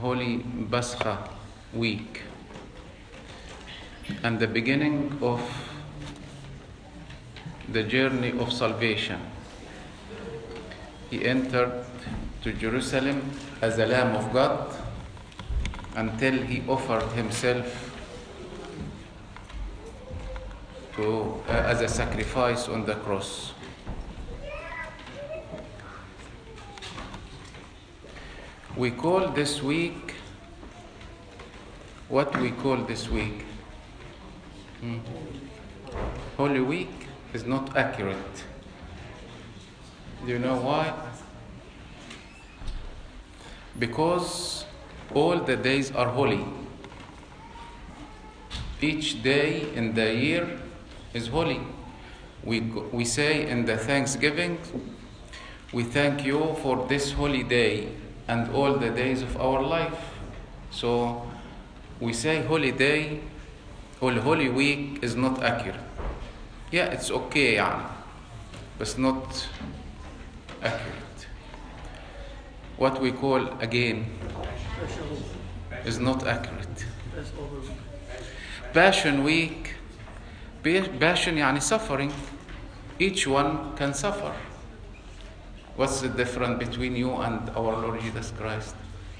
Holy Pascha week and the beginning of the journey of salvation. He entered to Jerusalem as a Lamb of God until he offered himself to, uh, as a sacrifice on the cross. We call this week what we call this week. Hmm. Holy Week is not accurate. Do you know why? Because all the days are holy. Each day in the year is holy. We, we say in the Thanksgiving, we thank you for this holy day and all the days of our life. So we say holy day or holy week is not accurate. Yeah, it's okay, يعني, but not accurate. What we call again is not accurate. Passion week, passion يعني suffering. Each one can suffer. What's the difference between you and our Lord Jesus Christ?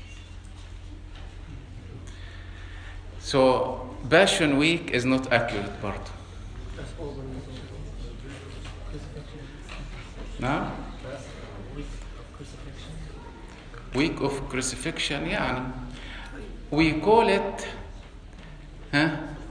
So, Passion Week is not accurate part. No? Week of crucifixion, يعني. We call it, huh?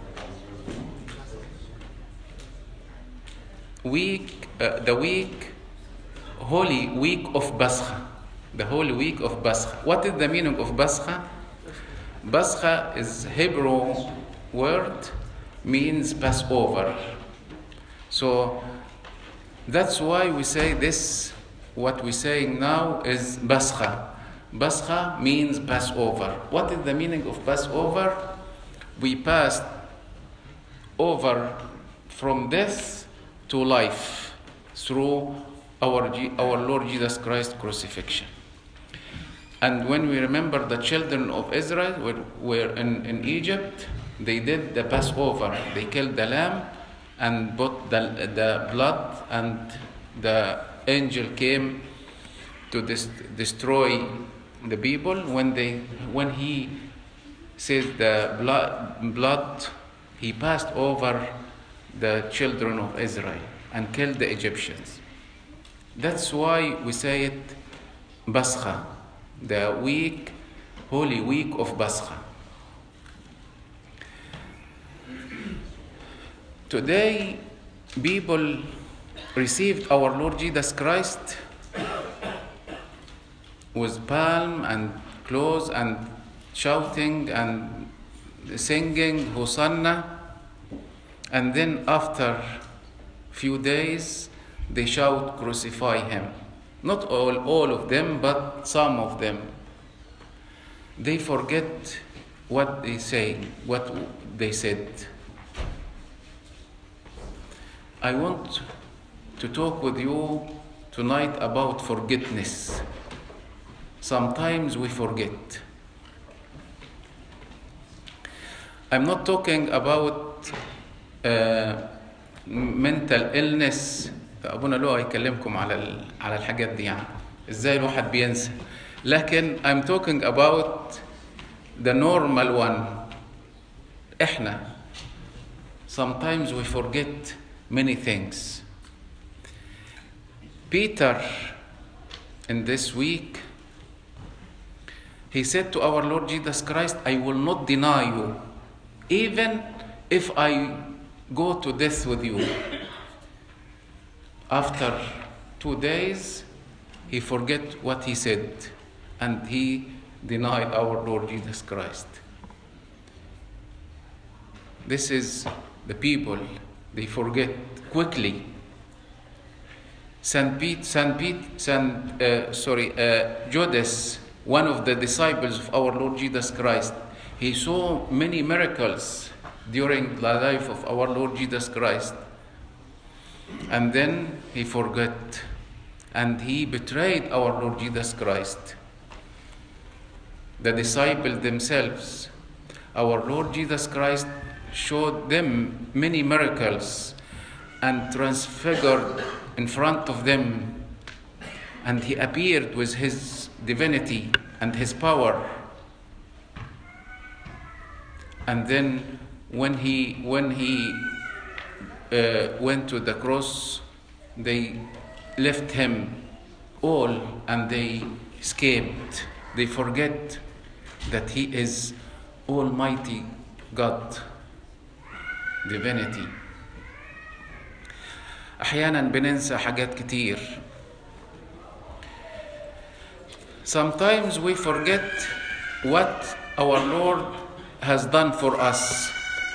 Week, uh, the week, Holy Week of Pascha. The Holy Week of Pascha. What is the meaning of Pascha? Pascha is Hebrew word means Passover. So that's why we say this, what we're saying now is Pascha. Pascha means Passover. What is the meaning of Passover? We passed over from death to life through our, our Lord Jesus Christ crucifixion. And when we remember the children of Israel were, were in, in Egypt, they did the Passover. They killed the lamb and put the, the blood, and the angel came to dis- destroy the people. When, they, when he says the blood, blood, he passed over the children of Israel and killed the Egyptians. That's why we say it Pascha, the week, holy week of Pascha. Today, people received our Lord Jesus Christ with palm and clothes and shouting and singing Hosanna. And then after few days, they shout, crucify him. Not all, all of them, but some of them. They forget what they say, what they said. I want to talk with you tonight about forgiveness. Sometimes we forget. I'm not talking about uh, mental illness ابونا لو هيكلمكم على ال- على الحاجات دي يعني ازاي الواحد بينسى لكن I'm talking about the normal one احنا sometimes we forget many things Peter in this week he said to our Lord Jesus Christ I will not deny you even if I go to death with you after two days, he forget what he said and he denied our Lord Jesus Christ. This is the people, they forget quickly. Saint Pete, Saint Pete, Saint, uh, sorry, uh, Judas, one of the disciples of our Lord Jesus Christ, he saw many miracles during the life of our Lord Jesus Christ. And then he forgot and he betrayed our Lord Jesus Christ. the disciples themselves. Our Lord Jesus Christ showed them many miracles and transfigured in front of them, and he appeared with his divinity and his power. And then when he when he uh, went to the cross, they left him all and they escaped. They forget that he is Almighty God, divinity. أحيانا بننسى حاجات كتير. Sometimes we forget what our Lord has done for us.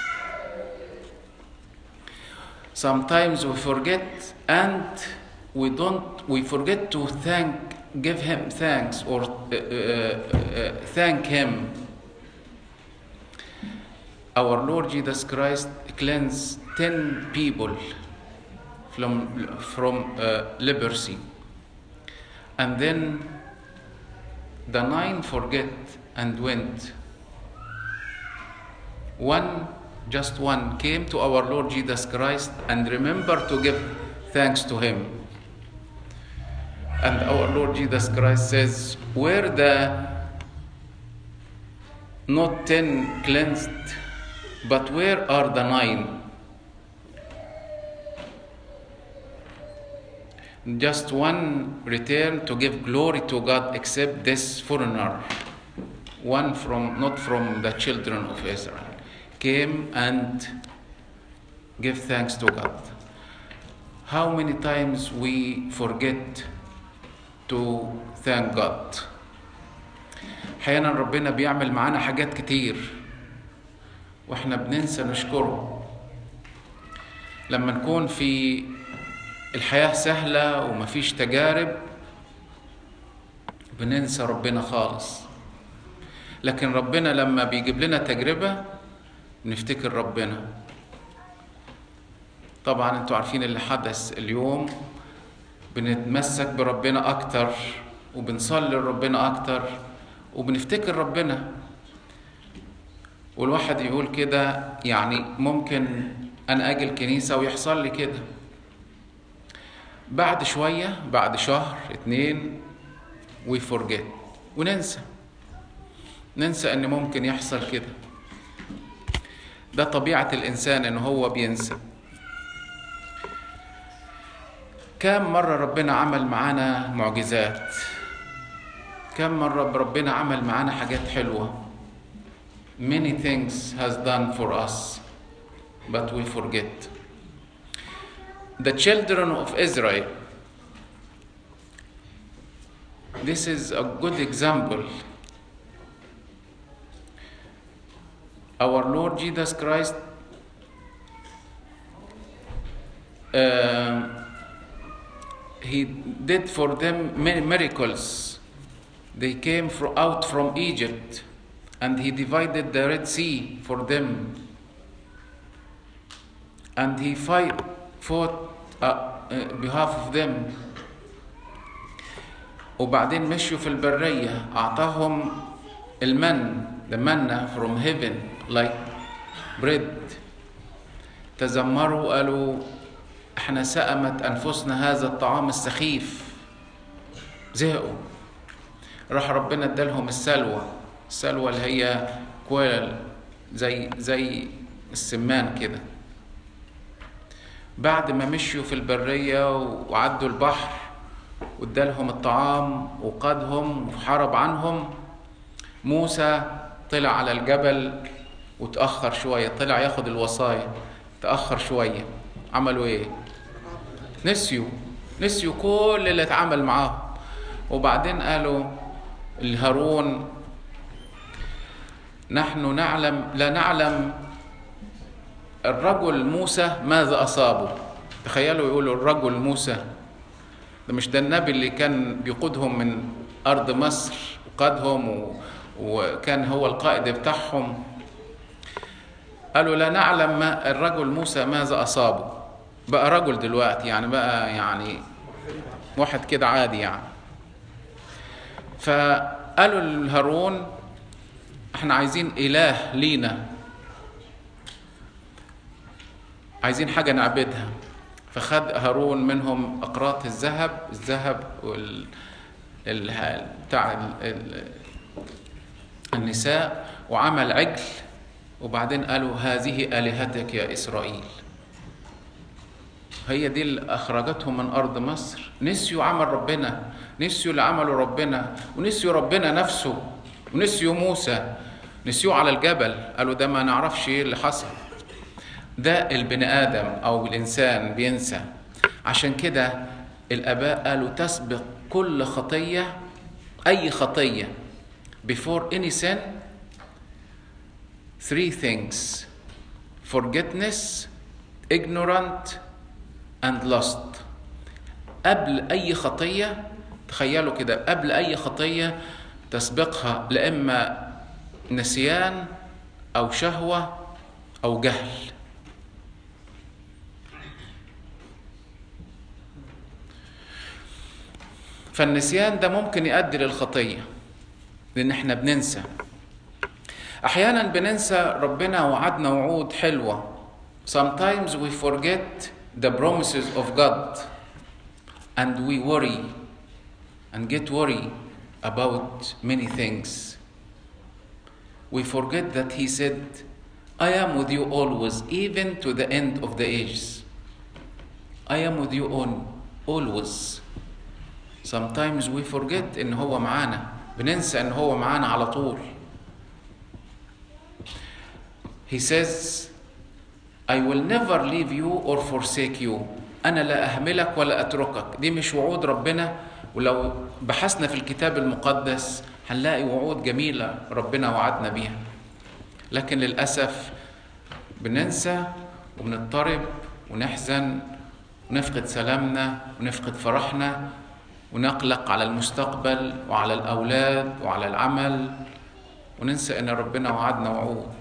Sometimes we forget and we don't we forget to thank give him thanks or uh, uh, uh, thank him our lord jesus christ cleansed 10 people from from uh, leprosy and then the nine forget and went one just one came to our lord jesus christ and remember to give thanks to him and our Lord Jesus Christ says, Were the not ten cleansed, but where are the nine? Just one returned to give glory to God except this foreigner, one from not from the children of Israel, came and give thanks to God. How many times we forget to thank God احيانا ربنا بيعمل معانا حاجات كتير واحنا بننسى نشكره لما نكون في الحياة سهلة ومفيش تجارب بننسى ربنا خالص لكن ربنا لما بيجيب لنا تجربة نفتكر ربنا طبعا انتوا عارفين اللي حدث اليوم بنتمسك بربنا أكتر وبنصلي لربنا أكتر وبنفتكر ربنا والواحد يقول كده يعني ممكن أنا أجي الكنيسة ويحصل لي كده بعد شوية بعد شهر اتنين وي فورجيت وننسى ننسى ان ممكن يحصل كده ده طبيعة الإنسان إن هو بينسى كم مرة ربنا عمل معانا معجزات كم مرة ربنا عمل معانا حاجات حلوة many things has done for us but we forget the children of Israel this is a good example our Lord Jesus Christ uh, he did for them many miracles. They came from, out from Egypt and he divided the Red Sea for them. And he fight, fought uh, uh, behalf of them. وبعدين مشوا في البرية أعطاهم المن the manna from heaven like bread تذمروا قالوا احنا سأمت أنفسنا هذا الطعام السخيف زهقوا راح ربنا ادالهم السلوى السلوى اللي هي كويل زي زي السمان كده بعد ما مشيوا في البرية وعدوا البحر وادالهم الطعام وقادهم وحارب عنهم موسى طلع على الجبل وتأخر شوية طلع ياخد الوصايا تأخر شوية عملوا ايه نسيوا نسيوا كل اللي اتعمل معاهم وبعدين قالوا الهارون نحن نعلم لا نعلم الرجل موسى ماذا أصابه تخيلوا يقولوا الرجل موسى ده مش ده النبي اللي كان بيقودهم من أرض مصر وقادهم و... وكان هو القائد بتاعهم قالوا لا نعلم ما الرجل موسى ماذا أصابه بقى رجل دلوقتي يعني بقى يعني واحد كده عادي يعني فقالوا لهارون احنا عايزين اله لينا عايزين حاجه نعبدها فخد هارون منهم اقراط الذهب الذهب وال ال... بتاع ال... ال... النساء وعمل عجل وبعدين قالوا هذه الهتك يا اسرائيل هي دي اللي اخرجتهم من ارض مصر نسيوا عمل ربنا نسيوا اللي عمله ربنا ونسيوا ربنا نفسه ونسيوا موسى نسيوه على الجبل قالوا ده ما نعرفش ايه اللي حصل ده البني ادم او الانسان بينسى عشان كده الاباء قالوا تسبق كل خطيه اي خطيه before any sin three things forgetfulness ignorant and lust قبل اي خطيه تخيلوا كده قبل اي خطيه تسبقها لاما نسيان او شهوه او جهل فالنسيان ده ممكن يؤدي للخطيه لان احنا بننسى احيانا بننسى ربنا وعدنا وعود حلوه sometimes we forget the promises of God and we worry and get worry about many things we forget that he said I am with you always even to the end of the ages I am with you on always sometimes we forget ان هو معانا بننسى ان هو معانا على طول he says I will never leave you or forsake you أنا لا أهملك ولا أتركك دي مش وعود ربنا ولو بحثنا في الكتاب المقدس هنلاقي وعود جميلة ربنا وعدنا بيها لكن للأسف بننسى وبنضطرب ونحزن ونفقد سلامنا ونفقد فرحنا ونقلق على المستقبل وعلى الأولاد وعلى العمل وننسى إن ربنا وعدنا وعود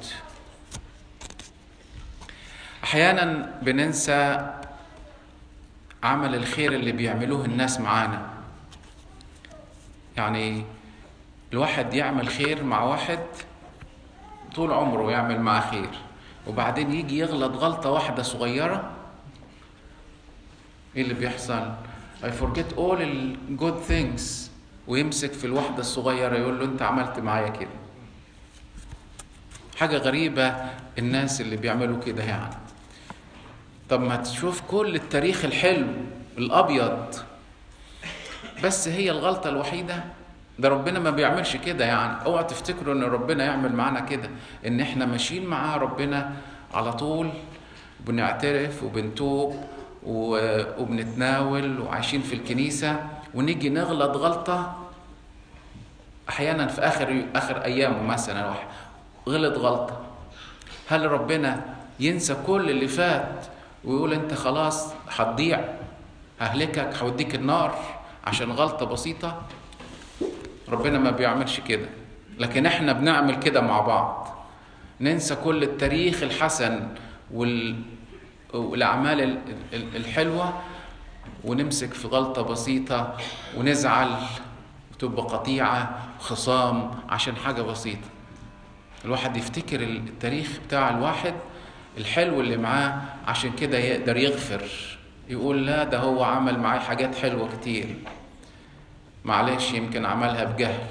أحيانا بننسى عمل الخير اللي بيعملوه الناس معانا يعني الواحد يعمل خير مع واحد طول عمره يعمل معاه خير وبعدين يجي يغلط غلطة واحدة صغيرة ايه اللي بيحصل I forget all the good things ويمسك في الواحدة الصغيرة يقول له انت عملت معايا كده حاجة غريبة الناس اللي بيعملوا كده يعني طب ما تشوف كل التاريخ الحلو الأبيض بس هي الغلطة الوحيدة ده ربنا ما بيعملش كده يعني اوعى تفتكروا ان ربنا يعمل معانا كده ان احنا ماشيين معاه ربنا على طول بنعترف وبنتوب وبنتناول وعايشين في الكنيسة ونيجي نغلط غلطة أحيانا في آخر آخر أيامه مثلا واحد غلط غلطة هل ربنا ينسى كل اللي فات ويقول أنت خلاص هتضيع ههلكك هوديك النار عشان غلطة بسيطة ربنا ما بيعملش كده لكن احنا بنعمل كده مع بعض ننسى كل التاريخ الحسن وال... والأعمال الحلوة ونمسك في غلطة بسيطة ونزعل وتبقى قطيعة خصام عشان حاجة بسيطة الواحد يفتكر التاريخ بتاع الواحد الحلو اللي معاه عشان كده يقدر يغفر يقول لا ده هو عمل معايا حاجات حلوة كتير معلش يمكن عملها بجهل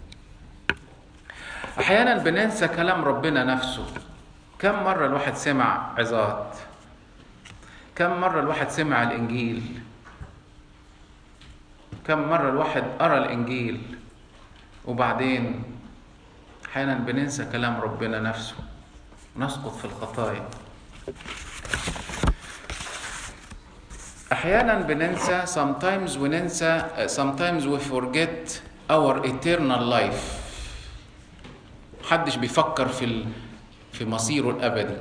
أحيانا بننسى كلام ربنا نفسه كم مرة الواحد سمع عظات كم مرة الواحد سمع الإنجيل كم مرة الواحد قرأ الإنجيل وبعدين أحيانا بننسى كلام ربنا نفسه ونسقط في الخطايا أحيانا بننسى sometimes we ننسى sometimes we forget our eternal life محدش بيفكر في ال... في مصيره الأبدي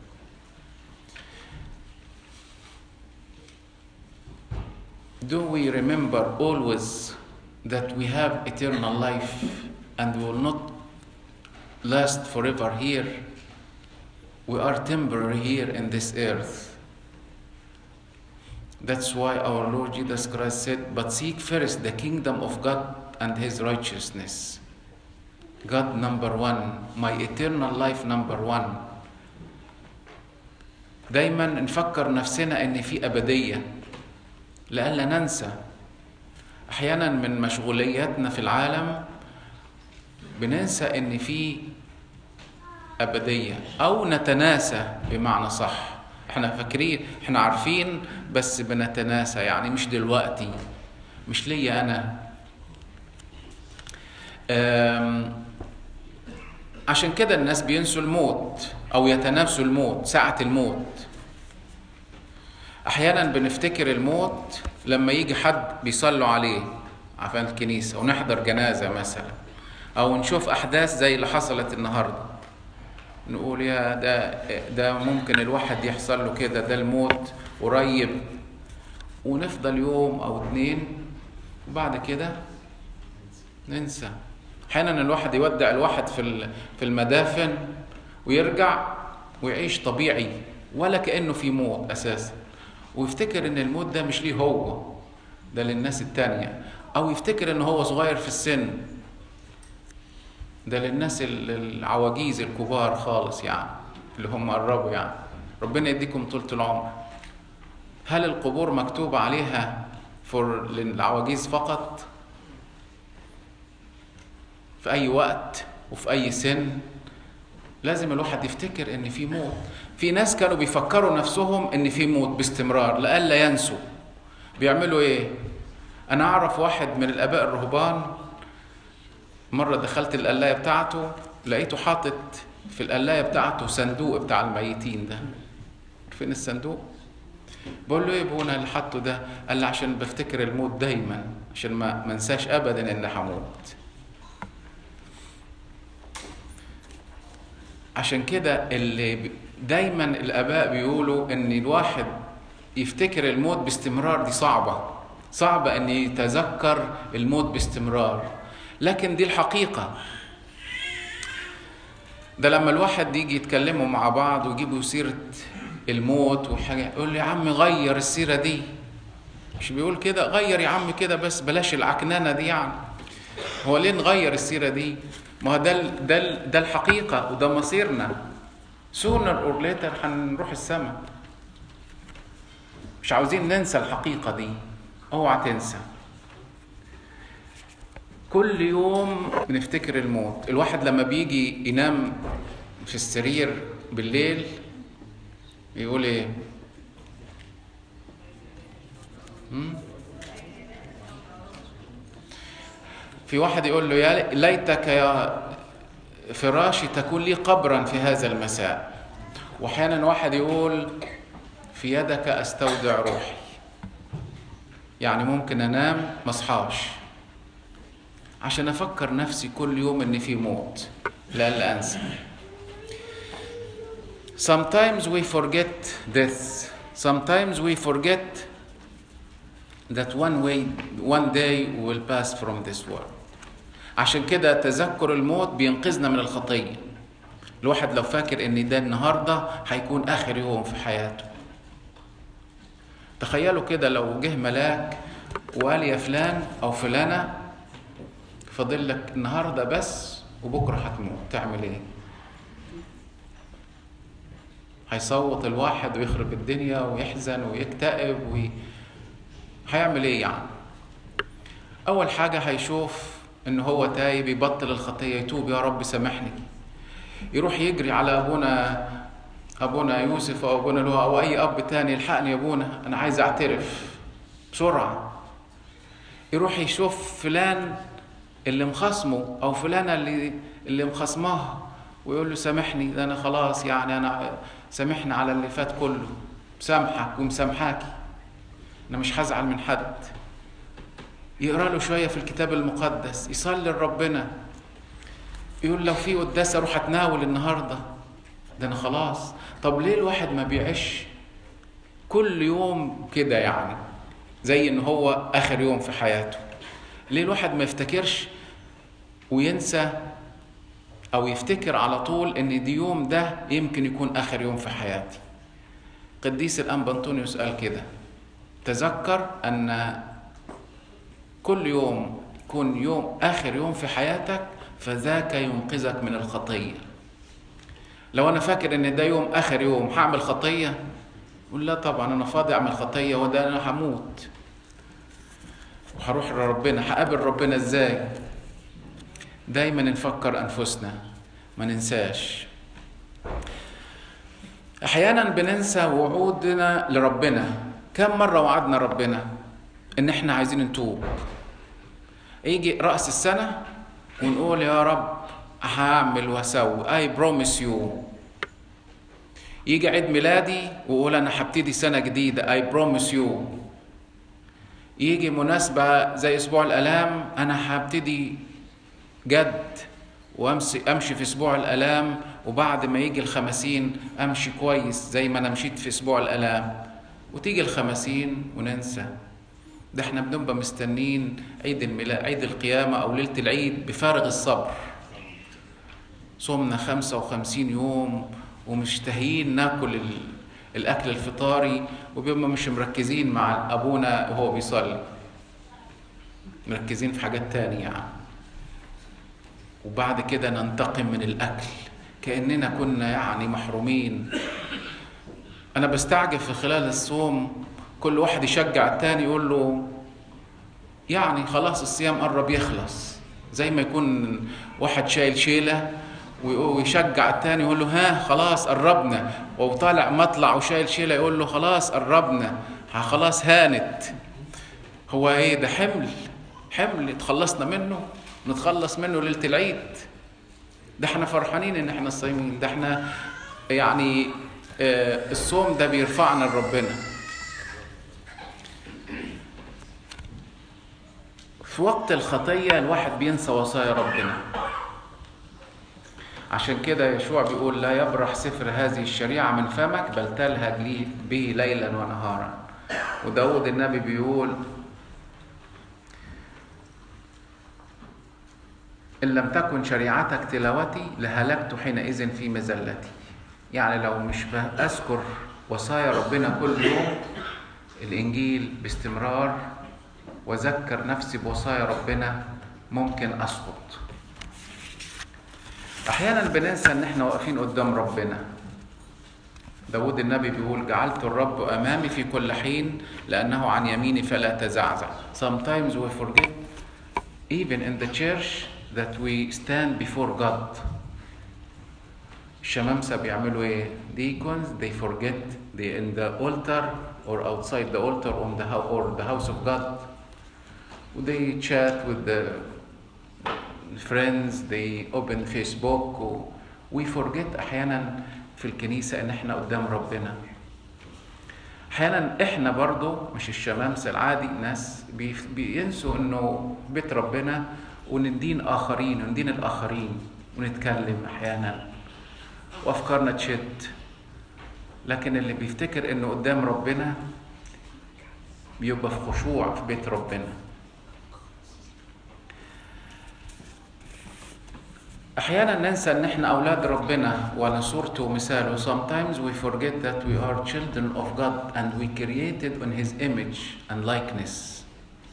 do we remember always that we have eternal life and will not last forever here? We are temporary here in this earth. That's why our Lord Jesus Christ said, But seek first the kingdom of God and his righteousness. God number one my eternal life number one دايما نفكر نفسنا ان في ابديه لئلا ننسى احيانا من مشغولياتنا في العالم بننسى ان في ابديه او نتناسى بمعنى صح احنا فاكرين احنا عارفين بس بنتناسى يعني مش دلوقتي مش ليا انا أم عشان كده الناس بينسوا الموت او يتنافسوا الموت ساعة الموت احيانا بنفتكر الموت لما يجي حد بيصلوا عليه عفان الكنيسة او نحضر جنازة مثلا او نشوف احداث زي اللي حصلت النهاردة نقول يا ده ده ممكن الواحد يحصل له كده ده الموت قريب ونفضل يوم او اتنين وبعد كده ننسى احيانا الواحد يودع الواحد في في المدافن ويرجع ويعيش طبيعي ولا كانه في موت اساسا ويفتكر ان الموت ده مش ليه هو ده للناس التانية او يفتكر ان هو صغير في السن ده للناس العواجيز الكبار خالص يعني اللي هم قربوا يعني ربنا يديكم طولة العمر هل القبور مكتوب عليها فور للعواجيز فقط في أي وقت وفي أي سن لازم الواحد يفتكر إن في موت في ناس كانوا بيفكروا نفسهم إن في موت باستمرار لئلا ينسوا بيعملوا إيه؟ أنا أعرف واحد من الآباء الرهبان مرة دخلت القلاية بتاعته لقيته حاطط في القلاية بتاعته صندوق بتاع الميتين ده فين الصندوق؟ بقول له ايه ابونا اللي حاطه ده؟ قال لي عشان بفتكر الموت دايما عشان ما منساش ابدا اني هموت. عشان كده اللي دايما الاباء بيقولوا ان الواحد يفتكر الموت باستمرار دي صعبه صعبه ان يتذكر الموت باستمرار لكن دي الحقيقه ده لما الواحد يجي يتكلموا مع بعض ويجيبوا سيره الموت وحاجه يقول لي يا عم غير السيره دي مش بيقول كده غير يا عم كده بس بلاش العكنانه دي يعني هو ليه نغير السيره دي ما هو ده ده ده الحقيقه وده مصيرنا سونر اور ليتر هنروح السماء مش عاوزين ننسى الحقيقه دي اوعى تنسى كل يوم بنفتكر الموت الواحد لما بيجي ينام في السرير بالليل يقول ايه في واحد يقول له يا ليتك يا فراشي تكون لي قبرا في هذا المساء واحيانا واحد يقول في يدك استودع روحي يعني ممكن انام مصحاش عشان افكر نفسي كل يوم ان في موت لا انسى sometimes we forget death sometimes we forget that one way one day we will pass from this world عشان كده تذكر الموت بينقذنا من الخطية الواحد لو فاكر ان ده النهاردة هيكون اخر يوم في حياته تخيلوا كده لو جه ملاك وقال يا فلان او فلانة فاضل لك النهاردة بس وبكرة هتموت تعمل ايه هيصوت الواحد ويخرب الدنيا ويحزن ويكتئب وي... هيعمل ايه يعني اول حاجة هيشوف ان هو تايب يبطل الخطيه يتوب يا رب سامحني يروح يجري على ابونا ابونا يوسف او ابونا لو او اي اب تاني الحقني يا ابونا انا عايز اعترف بسرعه يروح يشوف فلان اللي مخصمه او فلانه اللي اللي مخصماها ويقول له سامحني ده انا خلاص يعني انا سامحني على اللي فات كله مسامحك ومسامحاكي انا مش هزعل من حد يقرا له شويه في الكتاب المقدس يصلي لربنا يقول لو في قداس اروح اتناول النهارده ده انا خلاص طب ليه الواحد ما بيعيش كل يوم كده يعني زي ان هو اخر يوم في حياته ليه الواحد ما يفتكرش وينسى او يفتكر على طول ان دي يوم ده يمكن يكون اخر يوم في حياتي قديس الانبا انطونيوس قال كده تذكر ان كل يوم يكون يوم اخر يوم في حياتك فذاك ينقذك من الخطيه لو انا فاكر ان ده يوم اخر يوم هعمل خطيه قول لا طبعا انا فاضي اعمل خطيه وده انا هموت وهروح لربنا هقابل ربنا ازاي دايما نفكر انفسنا ما ننساش احيانا بننسى وعودنا لربنا كم مره وعدنا ربنا ان احنا عايزين نتوب يجي راس السنه ونقول يا رب هعمل واسوي اي بروميس يو يجي عيد ميلادي واقول انا هبتدي سنه جديده اي بروميس يو يجي مناسبه زي اسبوع الالام انا هبتدي جد وامشي امشي في اسبوع الالام وبعد ما يجي الخمسين امشي كويس زي ما انا مشيت في اسبوع الالام وتيجي الخمسين وننسى ده احنا بنبقى مستنين عيد الميلاد عيد القيامة أو ليلة العيد بفارغ الصبر صمنا خمسة وخمسين يوم ومشتهيين ناكل الأكل الفطاري وبيبقى مش مركزين مع أبونا وهو بيصلي مركزين في حاجات تانية يعني. وبعد كده ننتقم من الأكل كأننا كنا يعني محرومين أنا بستعجب في خلال الصوم كل واحد يشجع التاني يقول له يعني خلاص الصيام قرب يخلص زي ما يكون واحد شايل شيلة ويشجع التاني يقول له ها خلاص قربنا وطالع مطلع وشايل شيلة يقول له خلاص قربنا خلاص هانت هو ايه ده حمل حمل اتخلصنا منه نتخلص منه ليلة العيد ده احنا فرحانين ان احنا صايمين ده احنا يعني اه الصوم ده بيرفعنا لربنا في وقت الخطية الواحد بينسى وصايا ربنا عشان كده يشوع بيقول لا يبرح سفر هذه الشريعة من فمك بل تلهج لي به ليلا ونهارا وداود النبي بيقول إن لم تكن شريعتك تلاوتي لهلكت حينئذ في مزلتي يعني لو مش أذكر وصايا ربنا كل يوم الإنجيل باستمرار واذكر نفسي بوصايا ربنا ممكن اسقط احيانا بننسى ان احنا واقفين قدام ربنا داود النبي بيقول جعلت الرب امامي في كل حين لانه عن يميني فلا تزعزع sometimes we forget even in the church that we stand before God الشمامسة بيعملوا ايه deacons they forget they in the altar or outside the altar on the or the house of God they chat with the friends they open Facebook we forget احيانا في الكنيسة ان احنا قدام ربنا احيانا احنا برضو مش الشمامسة العادي ناس بينسوا انه بيت ربنا وندين اخرين وندين الاخرين ونتكلم احيانا وافكارنا تشت لكن اللي بيفتكر انه قدام ربنا بيبقى في خشوع في بيت ربنا احيانا ننسى ان احنا اولاد ربنا وعلى صورته ومثاله sometimes we forget that we are children of God and we created on his image and likeness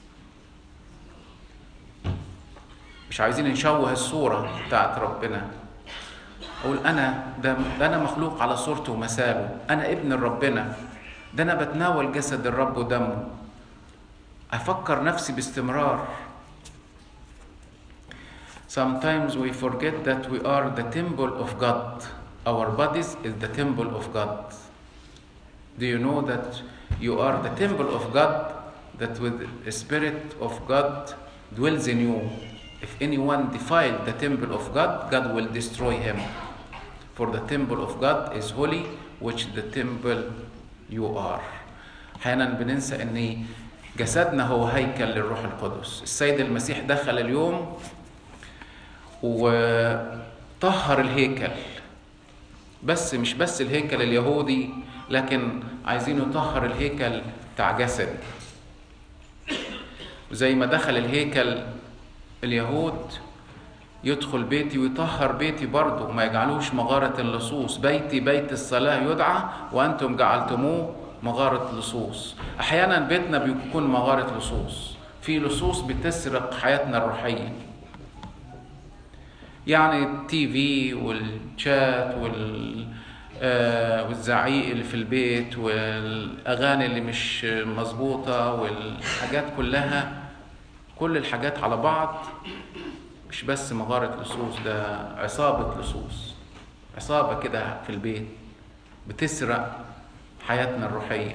مش عايزين نشوه الصورة بتاعت ربنا أقول أنا ده, ده أنا مخلوق على صورته ومثاله أنا ابن ربنا ده أنا بتناول جسد الرب ودمه أفكر نفسي باستمرار Sometimes we forget that we are the temple of God. Our bodies is the temple of God. Do you know that you are the temple of God? That with the Spirit of God dwells in you. If anyone defile the temple of God, God will destroy him. For the temple of God is holy, which the temple you are. أحيانا بننسى ان جسدنا هو هيكل للروح القدس. السيد المسيح دخل اليوم وطهر الهيكل بس مش بس الهيكل اليهودي لكن عايزين يطهر الهيكل بتاع جسد زي ما دخل الهيكل اليهود يدخل بيتي ويطهر بيتي برضه ما يجعلوش مغارة اللصوص بيتي بيت الصلاة يدعى وأنتم جعلتموه مغارة لصوص أحيانا بيتنا بيكون مغارة لصوص في لصوص بتسرق حياتنا الروحية يعني التي في والشات وال آه، والزعيق اللي في البيت والاغاني اللي مش مظبوطه والحاجات كلها كل الحاجات على بعض مش بس مغاره لصوص ده عصابه لصوص عصابه كده في البيت بتسرق حياتنا الروحيه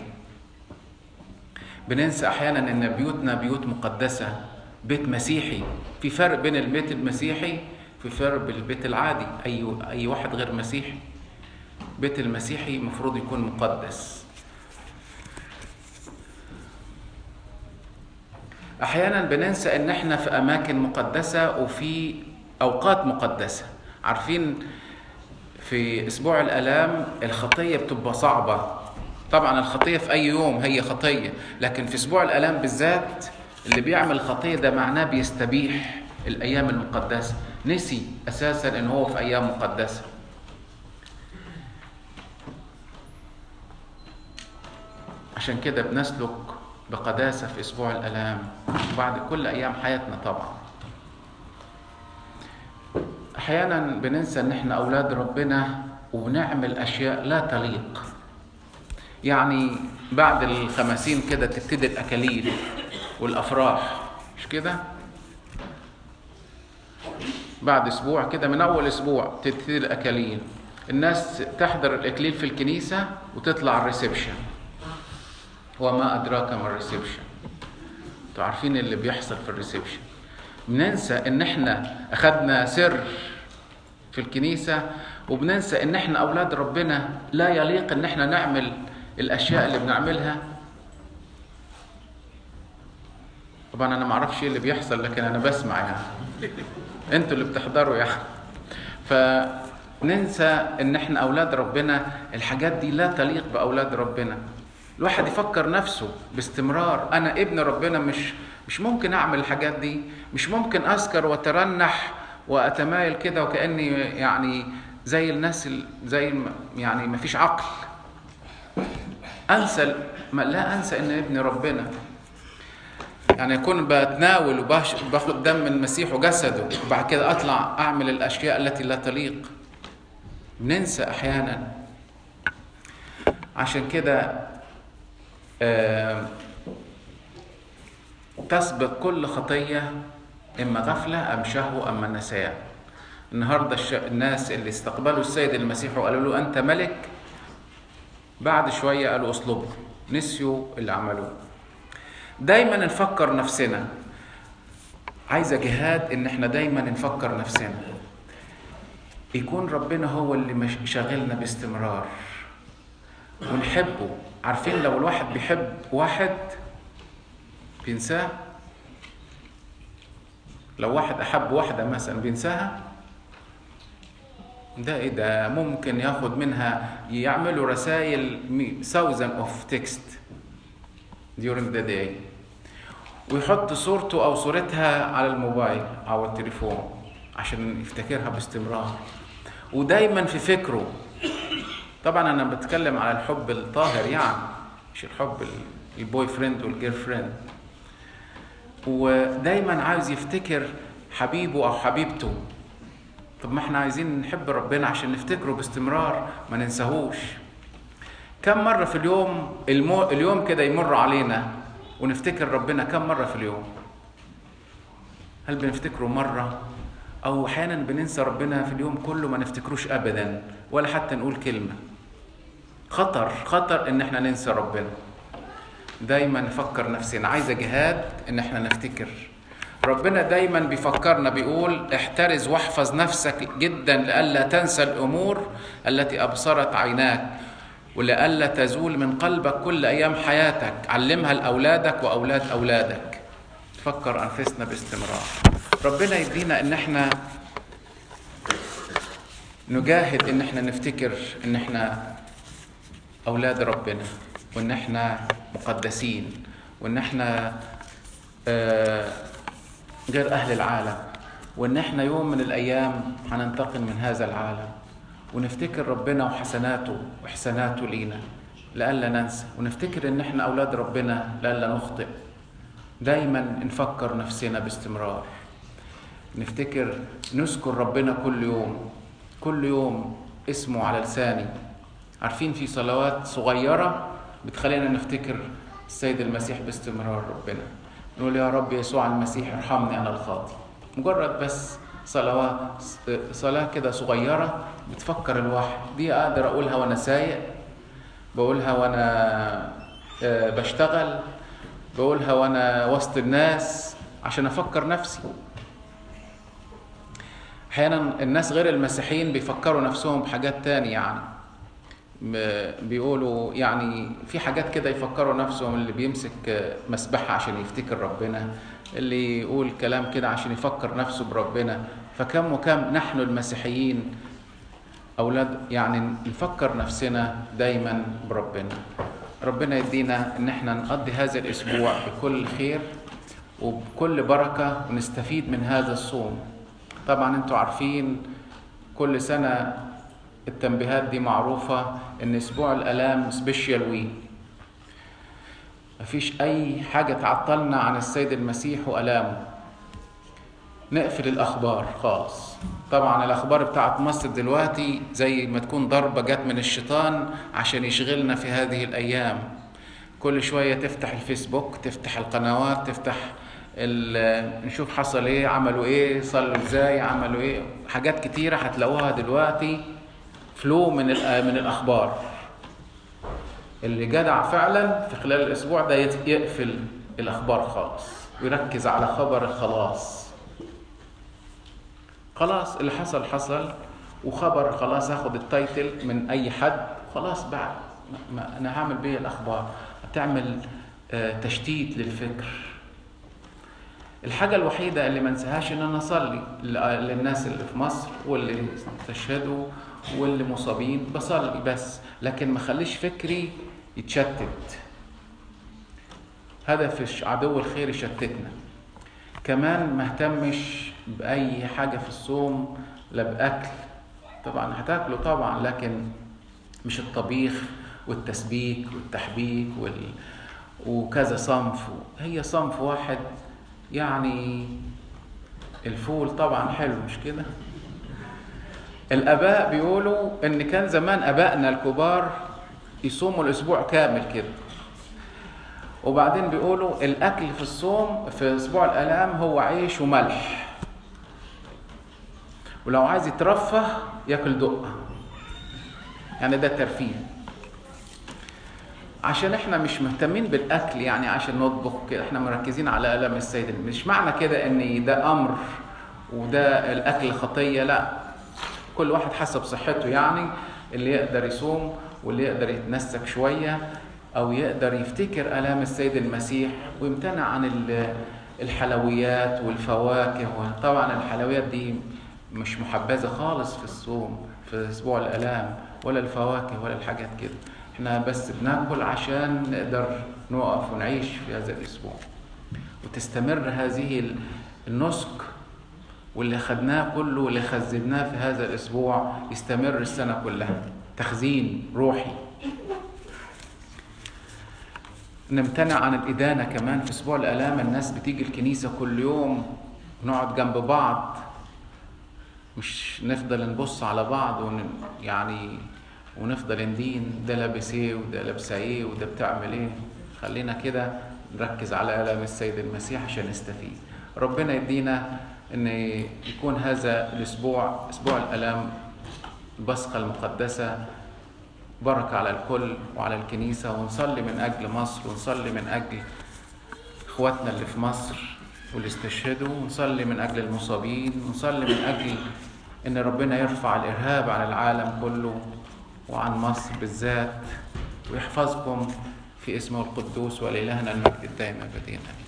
بننسى احيانا ان بيوتنا بيوت مقدسه بيت مسيحي في فرق بين البيت المسيحي في فرق بين البيت العادي اي اي واحد غير مسيحي بيت المسيحي المفروض يكون مقدس احيانا بننسى ان احنا في اماكن مقدسه وفي اوقات مقدسه عارفين في اسبوع الالام الخطيه بتبقى صعبه طبعا الخطيه في اي يوم هي خطيه لكن في اسبوع الالام بالذات اللي بيعمل خطيه ده معناه بيستبيح الايام المقدسه نسي اساسا ان هو في ايام مقدسه عشان كده بنسلك بقداسة في أسبوع الآلام وبعد كل أيام حياتنا طبعا أحيانا بننسى إن إحنا أولاد ربنا وبنعمل أشياء لا تليق يعني بعد الخمسين كده تبتدي الأكاليل والأفراح مش كده؟ بعد أسبوع كده من أول أسبوع تبتدي الأكاليل الناس تحضر الإكليل في الكنيسة وتطلع الريسبشن وما أدراك ما الريسبشن انتوا عارفين اللي بيحصل في الريسبشن بننسى ان احنا اخدنا سر في الكنيسة وبننسى ان احنا اولاد ربنا لا يليق ان احنا نعمل الاشياء اللي بنعملها طبعا انا ما اعرفش ايه اللي بيحصل لكن انا بسمع يعني انتوا اللي بتحضروا يعني فننسى ان احنا اولاد ربنا الحاجات دي لا تليق باولاد ربنا الواحد يفكر نفسه باستمرار انا ابن ربنا مش مش ممكن اعمل الحاجات دي مش ممكن اسكر واترنح واتمايل كده وكاني يعني زي الناس زي يعني ما فيش عقل انسى لا انسى ان ابن ربنا يعني اكون بتناول وباخد دم المسيح وجسده وبعد كده اطلع اعمل الاشياء التي لا تليق بننسى احيانا عشان كده تسبق كل خطية إما غفلة أم شهوة أم نسيان النهاردة الناس اللي استقبلوا السيد المسيح وقالوا له أنت ملك بعد شوية قالوا اصلبوا نسيوا اللي عملوه دايما نفكر نفسنا عايزة جهاد إن احنا دايما نفكر نفسنا يكون ربنا هو اللي شاغلنا باستمرار ونحبه عارفين لو الواحد بيحب واحد بينساه لو واحد احب واحده مثلا بينساها ده ايه ده ممكن ياخد منها يعملوا رسائل thousand of text during the day ويحط صورته او صورتها على الموبايل او التليفون عشان يفتكرها باستمرار ودايما في فكره طبعا انا بتكلم على الحب الطاهر يعني مش الحب البوي فريند والجير فريند ودايما عاوز يفتكر حبيبه او حبيبته طب ما احنا عايزين نحب ربنا عشان نفتكره باستمرار ما ننساهوش كم مرة في اليوم المو... اليوم كده يمر علينا ونفتكر ربنا كم مرة في اليوم هل بنفتكره مرة أو أحيانا بننسى ربنا في اليوم كله ما نفتكروش أبدا ولا حتى نقول كلمة خطر خطر ان احنا ننسى ربنا دايما نفكر نفسنا عايزه جهاد ان احنا نفتكر ربنا دايما بيفكرنا بيقول احترز واحفظ نفسك جدا لئلا تنسى الامور التي ابصرت عيناك ولئلا تزول من قلبك كل ايام حياتك علمها لاولادك واولاد اولادك فكر انفسنا باستمرار ربنا يدينا ان احنا نجاهد ان احنا نفتكر ان احنا اولاد ربنا وان احنا مقدسين وان احنا غير اهل العالم وان احنا يوم من الايام هننتقل من هذا العالم ونفتكر ربنا وحسناته واحساناته لينا لئلا ننسى ونفتكر ان احنا اولاد ربنا لئلا نخطئ دايما نفكر نفسنا باستمرار نفتكر نذكر ربنا كل يوم كل يوم اسمه على لساني عارفين في صلوات صغيرة بتخلينا نفتكر السيد المسيح باستمرار ربنا نقول يا رب يسوع المسيح ارحمني أنا الخاطي مجرد بس صلوات صلاة كده صغيرة بتفكر الواحد دي أقدر أقولها وأنا سايق بقولها وأنا بشتغل بقولها وأنا وسط الناس عشان أفكر نفسي أحيانا الناس غير المسيحيين بيفكروا نفسهم بحاجات تانية يعني بيقولوا يعني في حاجات كده يفكروا نفسهم اللي بيمسك مسبحة عشان يفتكر ربنا اللي يقول كلام كده عشان يفكر نفسه بربنا فكم وكم نحن المسيحيين أولاد يعني نفكر نفسنا دايما بربنا ربنا يدينا ان احنا نقضي هذا الاسبوع بكل خير وبكل بركة ونستفيد من هذا الصوم طبعا انتوا عارفين كل سنة التنبيهات دي معروفة ان اسبوع الالام سبيشال ويك مفيش اي حاجة تعطلنا عن السيد المسيح والامه نقفل الاخبار خالص طبعا الاخبار بتاعت مصر دلوقتي زي ما تكون ضربة جت من الشيطان عشان يشغلنا في هذه الايام كل شوية تفتح الفيسبوك تفتح القنوات تفتح نشوف حصل ايه عملوا ايه صلوا ازاي عملوا ايه حاجات كتيرة هتلاقوها دلوقتي فلو من من الاخبار اللي جدع فعلا في خلال الاسبوع ده يقفل الاخبار خالص ويركز على خبر الخلاص خلاص اللي حصل حصل وخبر خلاص هاخد التايتل من اي حد خلاص بعد ما انا هعمل بيه الاخبار هتعمل تشتيت للفكر الحاجة الوحيدة اللي ما انساهاش ان انا اصلي للناس اللي في مصر واللي استشهدوا واللي مصابين بصلي بس لكن ما خليش فكري يتشتت هدف عدو الخير يشتتنا كمان ما اهتمش بأي حاجة في الصوم لا بأكل طبعا هتاكله طبعا لكن مش الطبيخ والتسبيك والتحبيك وال... وكذا صنف هي صنف واحد يعني الفول طبعا حلو مش كده الاباء بيقولوا ان كان زمان ابائنا الكبار يصوموا الاسبوع كامل كده وبعدين بيقولوا الاكل في الصوم في اسبوع الالام هو عيش وملح ولو عايز يترفه ياكل دقه يعني ده ترفيه عشان احنا مش مهتمين بالاكل يعني عشان نطبخ كده احنا مركزين على الم السيد مش معنى كده ان ده امر وده الاكل خطيه لا كل واحد حسب صحته يعني اللي يقدر يصوم واللي يقدر يتنسك شويه او يقدر يفتكر الام السيد المسيح ويمتنع عن الحلويات والفواكه طبعا الحلويات دي مش محبذه خالص في الصوم في اسبوع الالام ولا الفواكه ولا الحاجات كده احنا بس بناكل عشان نقدر نقف ونعيش في هذا الاسبوع وتستمر هذه النسك واللي خدناه كله واللي خزناه في هذا الاسبوع يستمر السنه كلها تخزين روحي نمتنع عن الإدانة كمان في أسبوع الآلام الناس بتيجي الكنيسة كل يوم ونقعد جنب بعض مش نفضل نبص على بعض ون يعني ونفضل ندين ده لابس ايه وده لابسه ايه وده بتعمل ايه خلينا كده نركز على الام السيد المسيح عشان نستفيد ربنا يدينا ان يكون هذا الاسبوع اسبوع الالام البصقه المقدسه بركه على الكل وعلى الكنيسه ونصلي من اجل مصر ونصلي من اجل اخواتنا اللي في مصر واللي استشهدوا ونصلي من اجل المصابين ونصلي من اجل ان ربنا يرفع الارهاب عن العالم كله وعن مصر بالذات ويحفظكم في اسمه القدوس ولإلهنا المجد الدائم أبدين آمين